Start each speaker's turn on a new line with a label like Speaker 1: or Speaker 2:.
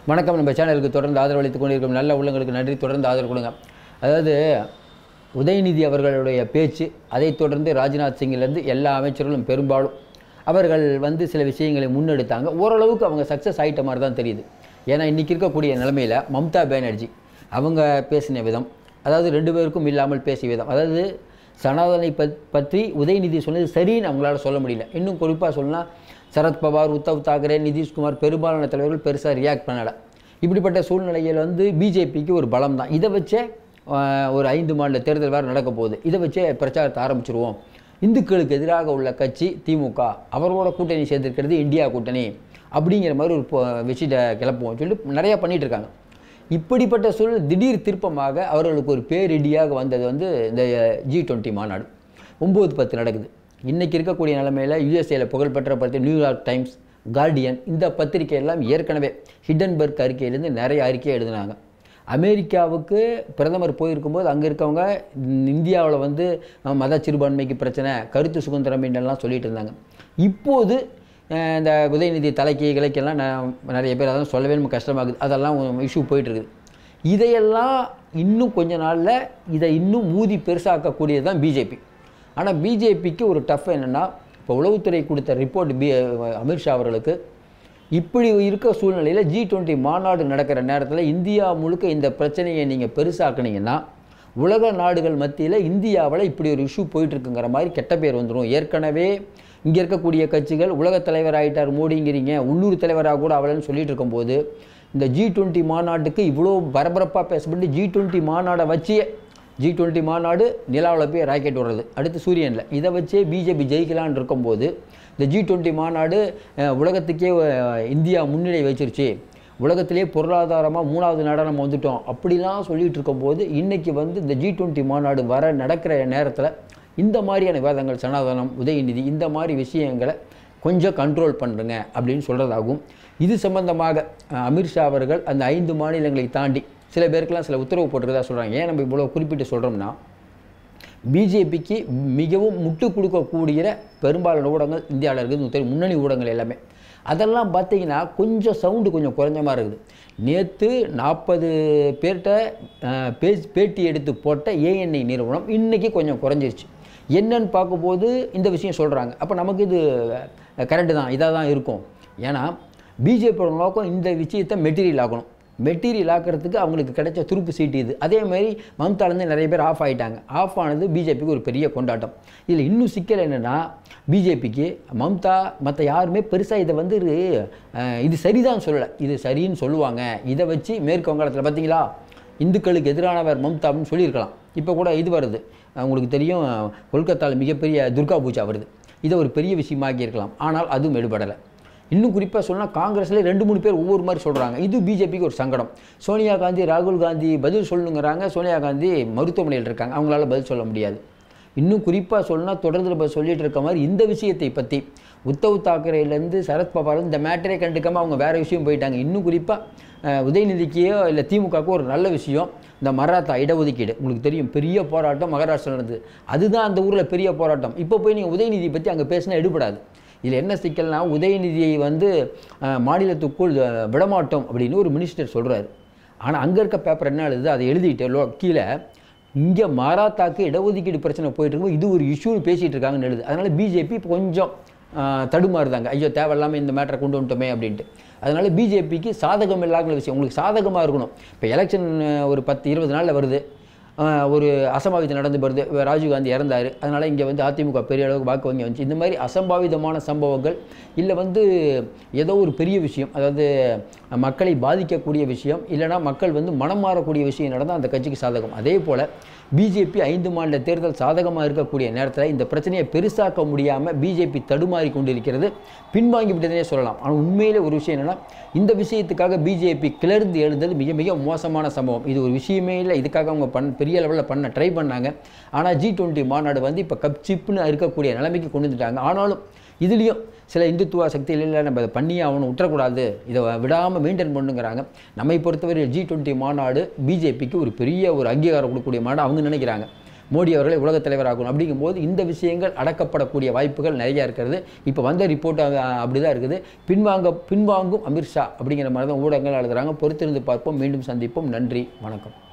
Speaker 1: வணக்கம் நம்ம சேனலுக்கு தொடர்ந்து ஆதரவளித்துக் கொண்டிருக்கும் நல்ல உள்ளங்களுக்கு நன்றி தொடர்ந்து ஆதரவு கொடுங்க அதாவது உதயநிதி அவர்களுடைய பேச்சு அதைத் தொடர்ந்து ராஜ்நாத் சிங்கிலேருந்து எல்லா அமைச்சர்களும் பெரும்பாலும் அவர்கள் வந்து சில விஷயங்களை முன்னெடுத்தாங்க ஓரளவுக்கு அவங்க சக்ஸஸ் ஆகிட்ட மாதிரி தான் தெரியுது ஏன்னா இன்றைக்கி இருக்கக்கூடிய நிலைமையில் மம்தா பானர்ஜி அவங்க பேசின விதம் அதாவது ரெண்டு பேருக்கும் இல்லாமல் பேசிய விதம் அதாவது சனாதனை பத் பற்றி உதயநிதி சொன்னது சரின்னு அவங்களால சொல்ல முடியல இன்னும் குறிப்பாக சொல்லலாம் சரத்பவார் உத்தவ் தாக்கரே நிதிஷ்குமார் பெரும்பாலான தலைவர்கள் பெருசாக ரியாக்ட் பண்ணலை இப்படிப்பட்ட சூழ்நிலையில் வந்து பிஜேபிக்கு ஒரு பலம் தான் இதை வச்சே ஆஹ், ஒரு ஐந்து மாநில தேர்தல் வேறு நடக்க போகுது இதை வச்சே பிரச்சாரத்தை ஆரம்பிச்சிருவோம் இந்துக்களுக்கு எதிராக உள்ள கட்சி திமுக அவரோட கூட்டணி சேர்ந்திருக்கிறது இந்தியா கூட்டணி அப்படிங்கிற மாதிரி ஒரு பொ- விஷயத்தை கிளப்புவோம் சொல்லிட்டு நிறையா பண்ணிட்டு இருக்காங்க இப்படிப்பட்ட சூழல் திடீர் திருப்பமாக அவர்களுக்கு ஒரு பேரிடியாக வந்தது வந்து இந்த ஜி டுவெண்ட்டி மாநாடு ஒம்பது பத்து நடக்குது இன்றைக்கி இருக்கக்கூடிய நிலைமையில் யூஎஸ்ஏல புகழ்பெற்ற பற்றி நியூயார்க் டைம்ஸ் கார்டியன் இந்த பத்திரிகை எல்லாம் ஏற்கனவே ஹிடன்பர்க் அறிக்கையிலேருந்து நிறைய அறிக்கை எழுதினாங்க அமெரிக்காவுக்கு பிரதமர் போயிருக்கும்போது அங்கே இருக்கவங்க இந்தியாவில் வந்து அஹ், மத சிறுபான்மைக்கு பிரச்சனை கருத்து சுதந்திரம் எல்லாம் சொல்லிட்டு இருந்தாங்க இப்போது அஹ், இந்த உதயநிதி தலைக்கு கிளைக்கெல்லாம் ந- நிறைய பேர் அதான் சொல்லவே நமக்கு கஷ்டமாகுது அதெல்லாம் இஷ்யூ போயிட்டுருக்குது இதையெல்லாம் இன்னும் கொஞ்ச நாளில் இதை இன்னும் ஊதி பெருசாக்கக்கூடியது தான் பிஜேபி ஆனால் பிஜேபிக்கு ஒரு டஃப் என்னென்னா இப்போ உளவுத்துறை கொடுத்த ரிப்போர்ட் பி அமித்ஷா அவர்களுக்கு இப்படி இருக்க சூழ்நிலையில் ஜி டுவெண்ட்டி மாநாடு நடக்கிற நேரத்தில் இந்தியா முழுக்க இந்த பிரச்சனையை நீங்கள் பெருசாக்குனீங்கன்னா உலக நாடுகள் மத்தியில் இந்தியாவில் இப்படி ஒரு இஷ்யூ போயிட்டுருக்குங்கிற மாதிரி கெட்ட பேர் வந்துடும் ஏற்கனவே இங்கே இருக்கக்கூடிய கட்சிகள் உலக தலைவர் ஆகிட்டார் மோடிங்கிறீங்க உள்ளூர் தலைவராக கூட அவலன்னு சொல்லிட்டு இருக்கும்போது இந்த ஜி டுவெண்ட்டி மாநாட்டுக்கு இவ்வளோ பரபரப்பாக பேசப்பட்டு ஜி டுவெண்ட்டி மாநாடை வச்சே ஜி டுவெண்ட்டி மாநாடு நிலாவில் போய் ராக்கெட் விடுறது அடுத்து சூரியனில் இதை வச்சே பிஜேபி ஜெயிக்கலான்னு இருக்கும்போது இந்த ஜி டுவெண்ட்டி மாநாடு அஹ், உலகத்துக்கே அஹ், இந்தியா முன்னிலை வச்சிருச்சு உலகத்திலே பொருளாதாரமாக மூணாவது நாடாக நம்ம வந்துட்டோம் அப்படிலாம் சொல்லிட்டு இருக்கும்போது இன்றைக்கி வந்து இந்த ஜி டுவெண்ட்டி மாநாடு வர நடக்கிற நேரத்தில் இந்த மாதிரியான விவாதங்கள் சனாதனம் உதயநிதி இந்த மாதிரி விஷயங்களை கொஞ்சம் கண்ட்ரோல் பண்ணுங்க அப்படின்னு சொல்கிறதாகும் இது சம்பந்தமாக அஹ், அமித்ஷா அவர்கள் அந்த ஐந்து மாநிலங்களை தாண்டி சில பேருக்கெல்லாம் சில உத்தரவு போட்டிருக்கதா சொல்கிறாங்க ஏன் நம்ம இவ்வளோ குறிப்பிட்டு சொல்கிறோம்னா பிஜேபிக்கு மிகவும் முட்டு கொடுக்கக்கூடிய பெரும்பாலான ஊடகங்கள் இந்தியாவில் இருக்குது தெரியும் முன்னணி ஊடகங்கள் எல்லாமே அதெல்லாம் பார்த்தீங்கன்னா கொஞ்சம் சவுண்டு கொஞ்சம் குறைஞ்ச மாதிரி இருக்குது நேற்று நாற்பது பேர்கிட்ட அஹ், பேஸ் பேட்டி எடுத்து போட்ட ஏஎன்ஐ நிறுவனம் இன்றைக்கி கொஞ்சம் குறைஞ்சிருச்சு என்னன்னு பார்க்கும்போது இந்த விஷயம் சொல்கிறாங்க அப்போ நமக்கு இது கரெக்டு தான் இதாக தான் இருக்கும் ஏன்னா பிஜேபியோட நோக்கம் இந்த விஷயத்தை மெட்டீரியல் ஆக்கணும் மெட்டீரியல் ஆக்கிறதுக்கு அவங்களுக்கு கிடைச்ச துருப்பு சீட்டு இது அதே மாதிரி மம்தாலேருந்து நிறைய பேர் ஆஃப் ஆகிட்டாங்க ஆஃப் ஆனது பிஜேபிக்கு ஒரு பெரிய கொண்டாட்டம் இதில் இன்னும் சிக்கல் என்னென்னா பிஜேபிக்கு மம்தா மற்ற யாருமே பெருசாக இதை வந்து அஹ், இது சரிதான் சொல்லலை இது சரின்னு சொல்லுவாங்க இதை வச்சு மேற்கு வங்காளத்தில் பார்த்தீங்களா இந்துக்களுக்கு எதிரானவர் மம்தா அப்படின்னு சொல்லியிருக்கலாம் இப்போ கூட இது வருது அஹ், உங்களுக்கு தெரியும் கொல்கத்தாவில் மிகப்பெரிய துர்கா பூஜா வருது இதை ஒரு பெரிய விஷயமாக்கி இருக்கலாம் ஆனால் அதுவும் எடுபடலை இன்னும் குறிப்பாக சொன்னால் காங்கிரஸில் ரெண்டு மூணு பேர் ஒவ்வொரு மாதிரி சொல்கிறாங்க இது பிஜேபிக்கு ஒரு சங்கடம் சோனியா காந்தி ராகுல் காந்தி பதில் சொல்லணுங்கிறாங்க சோனியா காந்தி மருத்துவமனையில் இருக்காங்க அவங்களால பதில் சொல்ல முடியாது இன்னும் குறிப்பாக சொன்னால் தொடர்ந்து நம்ம சொல்லிட்டு இருக்க மாதிரி இந்த விஷயத்தை பற்றி உத்தவ் தாக்கரேலேருந்து சரத்பவார் இந்த மேட்டரே கண்டுக்காமல் அவங்க வேறு விஷயம் போயிட்டாங்க இன்னும் குறிப்பாக உதயநிதிக்கோ இல்லை திமுகவுக்கோ ஒரு நல்ல விஷயம் இந்த மராத்தா இடஒதுக்கீடு உங்களுக்கு தெரியும் பெரிய போராட்டம் மகாராஷ்டிரா நடந்தது அதுதான் அந்த ஊரில் பெரிய போராட்டம் இப்போ போய் நீங்கள் உதயநிதி பற்றி அங்கே பேசினா எடுபடாது இதில் என்ன சிக்கல்னா உதயநிதியை வந்து அஹ், மாநிலத்துக்குள் அஹ், விடமாட்டோம் அப்படின்னு ஒரு மினிஸ்டர் சொல்கிறாரு ஆனால் அங்கே இருக்க பேப்பர் என்ன எழுதுது அதை எழுதிட்டு லோ கீழே இங்கே மராத்தாக்கு இடஒதுக்கீடு பிரச்சனை போயிட்டு இருக்கும் இது ஒரு இஷ்யூன்னு பேசிகிட்டு இருக்காங்கன்னு எழுது அதனால் பிஜேபி இப்போ கொஞ்சம் அஹ், தடுமாறுதாங்க ஐயோ தேவையில்லாமல் இந்த மேட்டரை கொண்டு வந்துட்டோமே அப்படின்ட்டு அதனால் பிஜேபிக்கு சாதகம் இல்லாத விஷயம் உங்களுக்கு சாதகமாக இருக்கணும் இப்போ எலெக்ஷன் ஒரு பத்து இருபது நாளில் வருது ஆஹ் ஒரு அசம்பாவிதம் நடந்து வருது ராஜீவ்காந்தி இறந்தார் அதனால் இங்கே வந்து அதிமுக பெரிய அளவுக்கு வாக்கு வங்கி வந்துச்சு இந்த மாதிரி அசம்பாவிதமான சம்பவங்கள் இல்லை வந்து ஏதோ ஒரு பெரிய விஷயம் அதாவது மக்களை பாதிக்கக்கூடிய விஷயம் இல்லைனா மக்கள் வந்து மனம் மாறக்கூடிய விஷயம் நடந்தால் அந்த கட்சிக்கு சாதகம் அதே போல் பிஜேபி ஐந்து மாநில தேர்தல் சாதகமாக இருக்கக்கூடிய நேரத்தில் இந்த பிரச்சனையை பெருசாக்க முடியாமல் பிஜேபி தடுமாறி கொண்டிருக்கிறது பின்வாங்கி விட்டதுனே சொல்லலாம் ஆனால் உண்மையிலே ஒரு விஷயம் என்னென்னா இந்த விஷயத்துக்காக பிஜேபி கிளர்ந்து எழுந்தது மிக மிக மோசமான சம்பவம் இது ஒரு விஷயமே இல்லை இதுக்காக அவங்க பண்ண பெரிய லெவலில் பண்ண ட்ரை பண்ணாங்க ஆனால் ஜி டுவெண்ட்டி மாநாடு வந்து இப்போ கப் சிப்புன்னு இருக்கக்கூடிய நிலைமைக்கு கொண்டு வந்துட்டாங்க ஆனாலும் இதுலேயும் சில இந்துத்துவ சக்திகள் இல்லை நம்ம அதை பண்ணி அவனை விட்டுறக்கூடாது இதை விடாமல் மெயின்டைன் பண்ணுங்கிறாங்க நம்மை பொறுத்தவரை ஜி டுவெண்ட்டி மாநாடு பிஜேபிக்கு ஒரு பெரிய ஒரு அங்கீகாரம் கொடுக்கக்கூடிய மாநாடு அவங்க நினைக்கிறாங்க மோடி அவர்களை உலகத் தலைவராகணும் அப்படிங்கும்போது இந்த விஷயங்கள் அடக்கப்படக்கூடிய வாய்ப்புகள் நிறையா இருக்கிறது இப்போ வந்த ரிப்போர்ட் அப்படி தான் இருக்குது பின்வாங்க பின்வாங்கும் அமித்ஷா அப்படிங்கிற மாதிரி தான் ஊடகங்கள் எழுதுறாங்க பொறுத்திருந்து பார்ப்போம் மீண்டும் சந்திப்போம் நன்றி வணக்கம்